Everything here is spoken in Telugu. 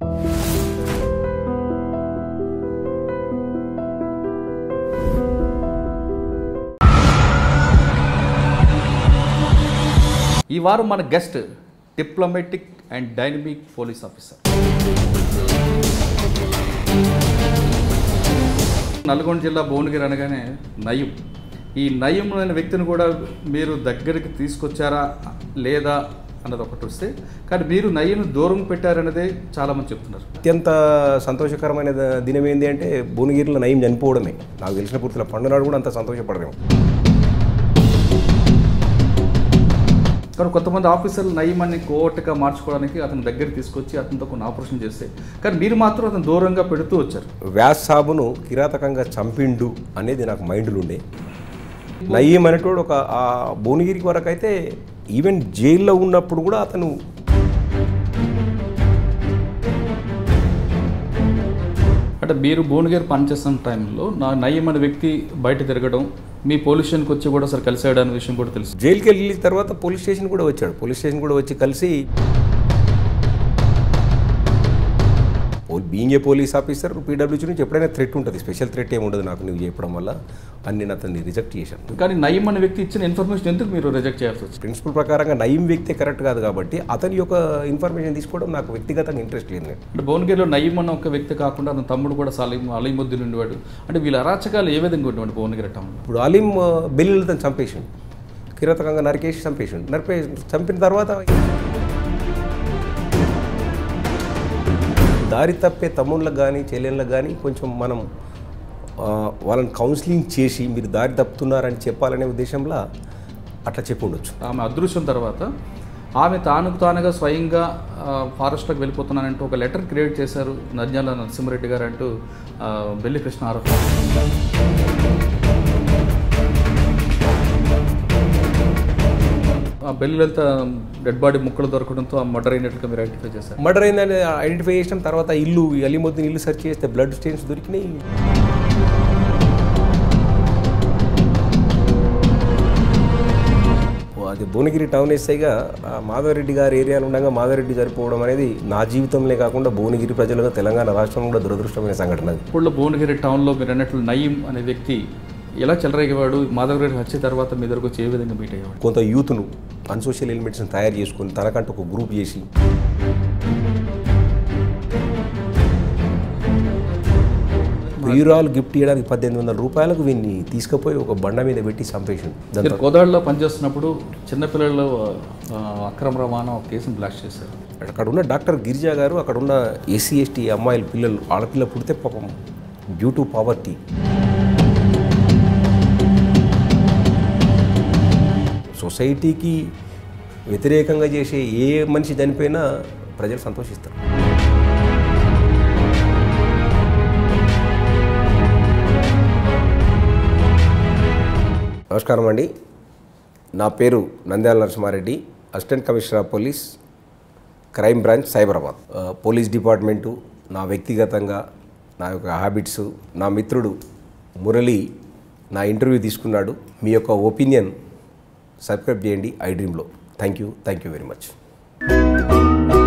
ఈ వారం మన guest diplomatic and dynamic police officer Nalgonda జిల్లా భువనగిరి అనగానే నయం ఈ నయం అనే వ్యక్తిని కూడా మీరు దగ్గరికి తీసుకొచ్చారా లేదా అన్నది ఒకటి వస్తే కానీ మీరు నయ్యను దూరం పెట్టారన్నదే చాలామంది చెప్తున్నారు అత్యంత సంతోషకరమైన ద- దినం ఏంటి అంటే భువనగిరిలో నయం చనిపోవడమే నాకు తెలిసిన పూర్తిలో పండునాడు కూడా అంత సంతోషపడలేము కానీ కొంతమంది ఆఫీసర్లు నయమాన్ని కోర్టుగా మార్చుకోవడానికి అతని దగ్గర తీసుకొచ్చి అతనితో కొన్ని ఆపరేషన్ చేస్తే కానీ మీరు మాత్రం అతను దూరంగా పెడుతూ వచ్చారు వ్యాస్ సాబును కిరాతకంగా చంపిండు అనేది నాకు మైండ్లో ఉండే నయీం అనేటోడు ఒక ఆ భువనగిరికి వరకు అయితే ఈవెన్ జైల్లో ఉన్నప్పుడు కూడా అతను అంటే మీరు భువనగిరి పనిచేస్తున్న టైంలో నా నయ్యం అనే వ్యక్తి బయట తిరగడం మీ పోలీస్ స్టేషన్కి వచ్చి కూడా సరే కలిసాడు అనే విషయం కూడా తెలుసు జైలుకి వెళ్ళిన తర్వాత పోలీస్ స్టేషన్ కూడా వచ్చాడు పోలీస్ స్టేషన్ కూడా వచ్చి కలిసి being a police officer PWC నుంచి ఎప్పుడైనా థ్రెట్ ఉంటుంది స్పెషల్ థ్రెట్ ఏమి ఉండదు నాకు నువ్వు చెప్పడం వల్ల అని నేను అతన్ని రిజెక్ట్ చేశాను కానీ నయ్యం అనే వ్యక్తి ఇచ్చిన ఇన్ఫర్మేషన్ ఎందుకు మీరు రిజెక్ట్ చేయాల్సి వచ్చింది ప్రిన్సిపల్ ప్రకారంగా నయం వ్యక్తి కరెక్ట్ కాదు కాబట్టి అతని యొక్క ఇన్ఫర్మేషన్ తీసుకోవడం నాకు వ్యక్తిగతంగా ఇంట్రెస్ట్ లేదు నేను అంటే భువనగిరిలో నయ్యం అన్న ఒక వ్యక్తి కాకుండా అతని తమ్ముడు కూడా సలీం అలీముద్దీన్ ఉండేవాడు అంటే వీళ్ళ అరాచకాలు ఏ విధంగా ఉండేవాడు భువనగిరి టౌన్లో ఇప్పుడు అలీం బెల్లిలు తను చంపేసిండు కిరతకంగా నరికేసి చంపేసిండు నరిపే చంపిన తర్వాత దారి తప్పే తమ్ముళ్ళకి కానీ చెల్లెళ్ళకి కానీ కొంచెం మనం ఆ, వాళ్ళని కౌన్సిలింగ్ చేసి మీరు దారి తప్పుతున్నారని చెప్పాలనే ఉద్దేశంలో అట్లా చెప్పి ఉండొచ్చు ఆమె అదృశ్యం తర్వాత ఆమె తానుకు తానుగా స్వయంగా ఆ, ఫారెస్ట్లోకి వెళ్ళిపోతున్నానంటూ ఒక లెటర్ క్రియేట్ చేశారు నర్జాల నరసింహారెడ్డి గారు అంటూ ఆ, బెల్లి కృష్ణ ఆరోపణ ఆ బెల్లి లలిత డెడ్ బాడీ ముక్కలు దొరకడంతో ఆ మర్డర్ అయినట్లుగా మీరు ఐడెంటిఫై చేశారు మర్డర్ అయిందని ఐడెంటిఫై చేసిన తర్వాత ఇల్లు ఈ అలీముద్దీన్ ఇల్లు సెర్చ్ చేస్తే బ్లడ్ స్టెయిన్స్ దొరికినాయి ఓ, అది భువనగిరి టౌన్ ఎస్ఐగా ఆ మాధవరెడ్డి గారి ఏరియాలో ఉండగా మాధవరెడ్డి చనిపోవడం అనేది నా జీవితంలో కాకుండా భువనగిరి ప్రజలుగా తెలంగాణ రాష్ట్రం కూడా దురదృష్టమైన సంఘటన అది ఇప్పుడు భువనగిరి టౌన్లో మీరు అన్నట్లు నయీం అనే వ్యక్తి ఎలా చెలరేగేవాడు మాధవరెడ్డి హత్య తర్వాత మీ దగ్గరకు వచ్చి ఏ విధంగా మీట్ అయ్యేవాడు కొంత యూత్ను అన్సోషల్ ఎలిమెంట్స్ని తయారు చేసుకొని తనకంటూ ఒక గ్రూప్ చేసి ప్రియురాలు గిఫ్ట్ ఇవ్వడానికి పద్దెనిమిది వందల రూపాయలకు వీన్ని తీసుకుపోయి ఒక బండ మీద పెట్టి చంపేసిండు దాని మీరు కోదాడులో పనిచేస్తున్నప్పుడు చిన్నపిల్లలు ఆ, అక్రమ రవాణా ఒక కేసును బ్లాస్ట్ చేశారు అక్కడ ఉన్న డాక్టర్ గిరిజా గారు అక్కడ ఉన్న ఎస్సీ ఎస్టీ అమ్మాయిల పిల్లలు ఆడపిల్ల పుడితే పాపం డ్యూ టు పావర్టీ సొసైటీకి వ్యతిరేకంగా చేసే ఏ మనిషి చనిపోయినా ప్రజలు సంతోషిస్తారు నమస్కారం అండి నా పేరు Nandyala Narasimha Reddy assistant commissioner of police crime branch Cyberabad ఆ, పోలీస్ డిపార్ట్మెంటు నా వ్యక్తిగతంగా నా యొక్క హ్యాబిట్స్ నా మిత్రుడు మురళి నా ఇంటర్వ్యూ తీసుకున్నాడు మీ యొక్క ఒపీనియన్ సబ్స్క్రైబ్ చేయండి ఐ డ్రీమ్లో thank you thank you very much